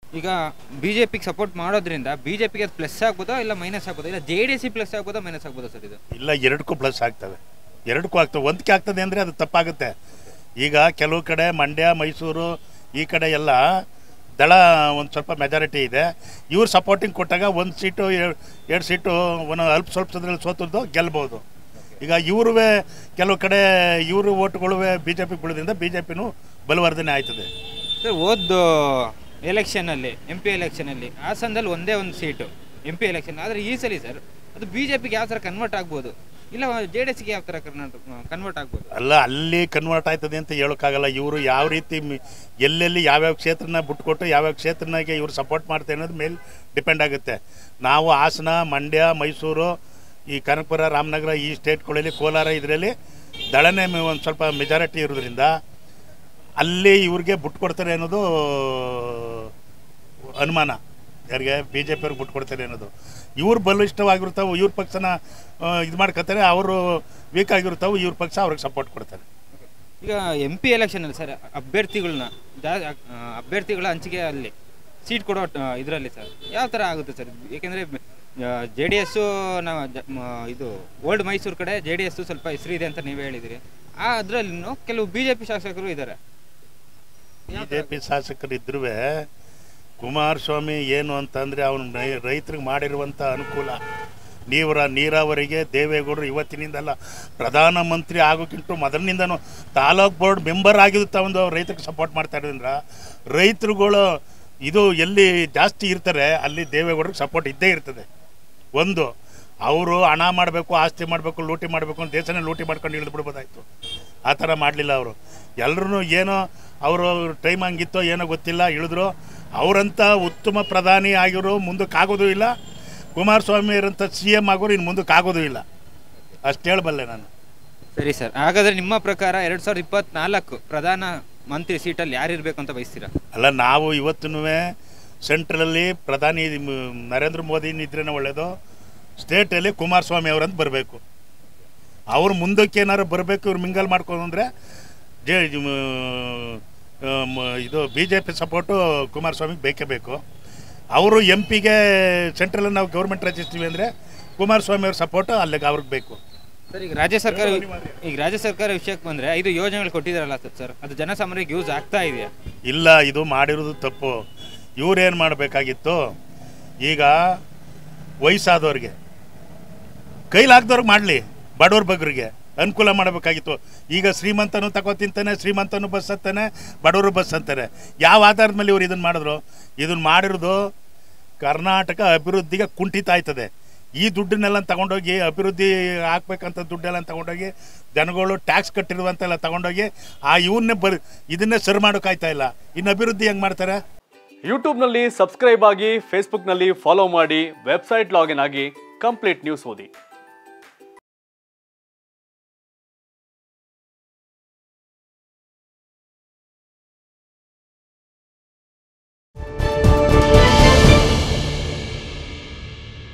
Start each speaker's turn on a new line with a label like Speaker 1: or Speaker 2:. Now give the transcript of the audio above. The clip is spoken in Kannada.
Speaker 1: ಈಗ ಬಿ ಜೆ ಪಿಗೆ ಸಪೋರ್ಟ್ ಮಾಡೋದ್ರಿಂದ ಬಿ ಜೆ ಪಿಗೆ ಅದು ಪ್ಲಸ್ ಆಗ್ಬೋದಾ ಇಲ್ಲ ಮೈನಸ್ ಆಗ್ಬೋದಾ ಇಲ್ಲ ಜೆ ಡಿ ಎಸ್ ಪ್ಲಸ್ ಆಗ್ಬೋದಾ ಮೈನಸ್ ಆಗ್ಬೋದಾ ಸರ್ ಇದು
Speaker 2: ಇಲ್ಲ ಎರಡಕ್ಕೂ ಪ್ಲಸ್ ಆಗ್ತವೆ ಎರಡಕ್ಕೂ ಆಗ್ತವೆ ಒಂದಕ್ಕೆ ಆಗ್ತದೆ ಅಂದರೆ ಅದು ತಪ್ಪಾಗುತ್ತೆ ಈಗ ಕೆಲವು ಕಡೆ ಮಂಡ್ಯ ಮೈಸೂರು ಈ ಕಡೆ ಎಲ್ಲ ದಳ ಒಂದು ಸ್ವಲ್ಪ ಮೆಜಾರಿಟಿ ಇದೆ ಇವ್ರು ಸಪೋರ್ಟಿಂಗ್ ಕೊಟ್ಟಾಗ ಒಂದು ಸೀಟು ಎರಡು ಸೀಟು ಒಂದು ಅಲ್ಪ ಸ್ವಲ್ಪ ಸದ್ರಲ್ಲಿ ಸೋತದ್ದು ಗೆಲ್ಬೋದು ಈಗ ಇವ್ರುವೆ ಕೆಲವು ಕಡೆ ಇವರು ಓಟ್ಗಳುವೆ ಬಿ ಜೆ ಪಿ ಬೀಳೋದ್ರಿಂದ ಬಿ ಜೆ ಪಿನೂ ಬಲವರ್ಧನೆ ಆಯ್ತದೆ
Speaker 1: ಸರ್ ಓದ್ದು ಎಲೆಕ್ಷನಲ್ಲಿ ಎಂ ಪಿ ಎಲೆಕ್ಷನಲ್ಲಿ ಹಾಸನದಲ್ಲಿ ಒಂದೇ ಒಂದು ಸೀಟು ಎಂ ಪಿ ಎಲೆಕ್ಷನ್ ಆದರೆ ಈ ಸಲ ಸರ್ ಅದು ಬಿ ಜೆ ಪಿಗೆ ಯಾವ ಥರ ಕನ್ವರ್ಟ್ ಆಗ್ಬೋದು ಇಲ್ಲ ಜೆ ಡಿ ಎಸ್ಗೆ ಯಾವ ಥರ ಕರ್ನಾಟಕ ಕನ್ವರ್ಟ್ ಆಗ್ಬೋದು
Speaker 2: ಅಲ್ಲ ಅಲ್ಲಿ ಕನ್ವರ್ಟ್ ಆಯ್ತದೆ ಅಂತ ಹೇಳೋಕ್ಕಾಗಲ್ಲ ಇವರು ಯಾವ ರೀತಿ ಮಿ- ಎಲ್ಲೆಲ್ಲಿ ಯಾವ್ಯಾವ ಕ್ಷೇತ್ರನ ಬಿಟ್ಕೊಟ್ಟು ಯಾವ್ಯಾವ ಕ್ಷೇತ್ರನಾಗೆ ಇವ್ರು ಸಪೋರ್ಟ್ ಮಾಡ್ತಾರೆ ಅನ್ನೋದು ಮೇಲೆ ಡಿಪೆಂಡ್ ಆಗುತ್ತೆ ನಾವು ಹಾಸನ ಮಂಡ್ಯ ಮೈಸೂರು ಈ ಕನಕಪುರ ರಾಮನಗರ ಈ ಸ್ಟೇಟ್ಗಳಲ್ಲಿ ಕೋಲಾರ ಇದರಲ್ಲಿ ದಳನೆ ಒಂದು ಸ್ವಲ್ಪ ಮೆಜಾರಿಟಿ ಇರೋದ್ರಿಂದ ಅಲ್ಲಿ ಇವ್ರಿಗೆ ಬಿಟ್ಕೊಡ್ತಾರೆ ಅನ್ನೋದು ಅನುಮಾನ ಯಾರಿಗೆ ಬಿ ಜೆ ಪಿಯವ್ರಿಗೆ ಬಿಟ್ಕೊಡ್ತಾರೆ ಅನ್ನೋದು ಇವ್ರು ಬಲಿಷ್ಠವಾಗಿರ್ತಾವೆ ಇವ್ರ ಪಕ್ಷನ ಇದು ಮಾಡ್ಕೊತಾರೆ ಅವರು ವೀಕ್ ಆಗಿರ್ತಾವೆ ಇವ್ರ ಪಕ್ಷ ಅವ್ರಿಗೆ ಸಪೋರ್ಟ್ ಕೊಡ್ತಾರೆ
Speaker 1: ಈಗ ಎಂ ಪಿ ಎಲೆಕ್ಷನಲ್ಲಿ ಸರ್ ಅಭ್ಯರ್ಥಿಗಳನ್ನ ಜಾ ಆ, ಅಭ್ಯರ್ಥಿಗಳ ಹಂಚಿಕೆ ಅಲ್ಲಿ ಸೀಟ್ ಕೊಡೋ ಇದರಲ್ಲಿ ಸರ್ ಯಾವ ಥರ ಆಗುತ್ತೆ ಸರ್ ಏಕೆಂದರೆ ಜೆ ಡಿ ಎಸ್ಸು ನಾವು ಜ- ಮ- ಇದು ಓಲ್ಡ್ ಮೈಸೂರು ಕಡೆ ಜೆ ಡಿ ಎಸ್ಸು ಸ್ವಲ್ಪ ಹೆಸರಿದೆ ಅಂತ ನೀವು ಹೇಳಿದಿರಿ ಆ ಅದರಲ್ಲಿನೂ ಕೆಲವು ಬಿ ಜೆ ಪಿ ಶಾಸಕರು ಇದ್ದಾರೆ
Speaker 2: ಬಿ ಜೆ ಪಿ ಶಾಸಕರಿದ್ರೂ ಕುಮಾರಸ್ವಾಮಿ ಏನು ಅಂತಂದರೆ ಅವನು ರೈತರಿಗೆ ಮಾಡಿರುವಂಥ ಅನುಕೂಲ ನೀವರ ನೀರಾವರಿಗೆ ದೇವೇಗೌಡರು ಇವತ್ತಿನಿಂದಲ್ಲ ಪ್ರಧಾನಮಂತ್ರಿ ಆಗೋಕ್ಕಿಂತ ಮೊದಲಿನಿಂದನೂ ತಾಲೂಕ್ ಬೋರ್ಡ್ ಮೆಂಬರ್ ಆಗಿದ್ದು ಒಂದು ರೈತರಿಗೆ ಸಪೋರ್ಟ್ ಮಾಡ್ತಾ ಇರೋದ್ರಿಂದ ರೈತರುಗಳು ಇದು ಎಲ್ಲಿ ಜಾಸ್ತಿ ಇರ್ತಾರೆ ಅಲ್ಲಿ ದೇವೇಗೌಡರಿಗೆ ಸಪೋರ್ಟ್ ಇದ್ದೇ ಇರ್ತದೆ ಒಂದು ಅವರು ಹಣ ಮಾಡಬೇಕು ಆಸ್ತಿ ಮಾಡಬೇಕು ಲೂಟಿ ಮಾಡಬೇಕು ಅಂತ ದೇಶನೇ ಲೂಟಿ ಮಾಡ್ಕೊಂಡು ಇಳಿದು ಬಿಡ್ಬೋದಾಯ್ತು ಆ ಥರ ಮಾಡಲಿಲ್ಲ ಅವರು ಎಲ್ಲರೂ ಏನೋ ಅವರು ಟೈಮ್ ಹಂಗಿತ್ತೋ ಏನೋ ಗೊತ್ತಿಲ್ಲ ಇಳಿದ್ರು ಅವರಂಥ ಉತ್ತಮ ಪ್ರಧಾನಿ ಆಗಿರೋ ಮುಂದಕ್ಕೆ ಆಗೋದು ಇಲ್ಲ ಕುಮಾರಸ್ವಾಮಿ ಅವರಂಥ ಸಿ ಎಮ್ ಆಗೋರು ಇನ್ನು ಮುಂದಕ್ಕೆ ಆಗೋದು ಇಲ್ಲ ಅಷ್ಟು ಹೇಳಬಲ್ಲೆ ನಾನು
Speaker 1: ಸರಿ ಸರ್ ಹಾಗಾದರೆ ನಿಮ್ಮ ಪ್ರಕಾರ ಎರಡು ಸಾವಿರದ ಇಪ್ಪತ್ನಾಲ್ಕು ಪ್ರಧಾನ ಮಂತ್ರಿ ಸೀಟಲ್ಲಿ ಯಾರು ಇರಬೇಕು ಅಂತ ಬಯಸ್ತೀರಾ
Speaker 2: ಅಲ್ಲ ನಾವು ಇವತ್ತೂ ಸೆಂಟ್ರಲಲ್ಲಿ ಪ್ರಧಾನಿ ಮ್- ನರೇಂದ್ರ ಮೋದಿ ಇದ್ರೇ ಒಳ್ಳೆಯದು ಸ್ಟೇಟಲ್ಲಿ ಕುಮಾರಸ್ವಾಮಿ ಅವರಂತ ಬರಬೇಕು ಅವ್ರು ಮುಂದಕ್ಕೆ ಏನಾದ್ರು ಬರಬೇಕು ಇವ್ರು ಮಿಂಗಲ್ ಮಾಡ್ಕೊಂಡ್ರೆ ಜೆ ಮ್- ಮ್- ಇದು ಬಿ ಜೆ ಪಿ ಸಪೋರ್ಟು ಕುಮಾರಸ್ವಾಮಿಗೆ ಬೇಕೇ ಬೇಕು ಅವರು ಎಂ ಪಿಗೆ ಸೆಂಟ್ರಲ್ಲಿ ನಾವು ಗೌರ್ಮೆಂಟ್ ರಚಿಸ್ತೀವಿ ಅಂದರೆ ಕುಮಾರಸ್ವಾಮಿ ಅವ್ರ ಸಪೋರ್ಟು ಅಲ್ಲಿಗೆ ಅವ್ರಿಗೆ ಬೇಕು
Speaker 1: ಸರ್ ಈಗ ರಾಜ್ಯ ಸರ್ಕಾರ ಈಗ ರಾಜ್ಯ ಸರ್ಕಾರ ವಿಷಯಕ್ಕೆ ಬಂದರೆ ಐದು ಯೋಜನೆಗಳು ಕೊಟ್ಟಿದ್ದಾರಲ್ಲ ಸರ್ ಸರ್ ಅದು ಜನಸಾಮಾನ್ಯರಿಗೆ ಯೂಸ್ ಆಗ್ತಾ ಇದೆಯಾ
Speaker 2: ಇಲ್ಲ ಇದು ಮಾಡಿರೋದು ತಪ್ಪು ಇವ್ರೇನು ಮಾಡಬೇಕಾಗಿತ್ತು ಈಗ ವಯಸ್ಸಾದವ್ರಿಗೆ ಕೈಲಾಗ್ದವ್ರಿಗೆ ಮಾಡಲಿ ಬಡವ್ರ ಬಗ್ಗರಿಗೆ ಅನುಕೂಲ ಮಾಡಬೇಕಾಗಿತ್ತು ಈಗ ಶ್ರೀಮಂತನು ತಗೋ ತಿಂತಾನೆ ಶ್ರೀಮಂತನು ಬಸ್ ಹತ್ತಾನೆ ಬಡವರು ಬಸ್ ಅಂತಾರೆ ಯಾವ ಆಧಾರದ ಮೇಲೆ ಇವ್ರು ಇದನ್ನು ಮಾಡಿದ್ರು ಇದನ್ನು ಮಾಡಿರೋದು ಕರ್ನಾಟಕ ಅಭಿವೃದ್ಧಿಗೆ ಕುಂಠಿತ ಆಯ್ತದೆ ಈ ದುಡ್ಡನ್ನೆಲ್ಲ ತಗೊಂಡೋಗಿ ಅಭಿವೃದ್ಧಿ ಹಾಕ್ಬೇಕಂತ ದುಡ್ಡೆಲ್ಲ ತಗೊಂಡೋಗಿ ಜನಗಳು ಟ್ಯಾಕ್ಸ್ ಕಟ್ಟಿರುವಂತೆಲ್ಲ ತಗೊಂಡೋಗಿ ಆ ಇವನ್ನೇ ಬರ್ ಇದನ್ನೇ ಸರಿ ಮಾಡೋಕ್ಕಾಯ್ತಾ ಇಲ್ಲ ಇನ್ನು ಅಭಿವೃದ್ಧಿ ಹೆಂಗೆ ಮಾಡ್ತಾರೆ
Speaker 3: ಯೂಟ್ಯೂಬ್ನಲ್ಲಿ ಸಬ್ಸ್ಕ್ರೈಬ್ ಆಗಿ ಫೇಸ್ಬುಕ್ನಲ್ಲಿ ಫಾಲೋ ಮಾಡಿ ವೆಬ್ಸೈಟ್ ಲಾಗಿನ್ ಆಗಿ ಕಂಪ್ಲೀಟ್ ನ್ಯೂಸ್ ಓದಿ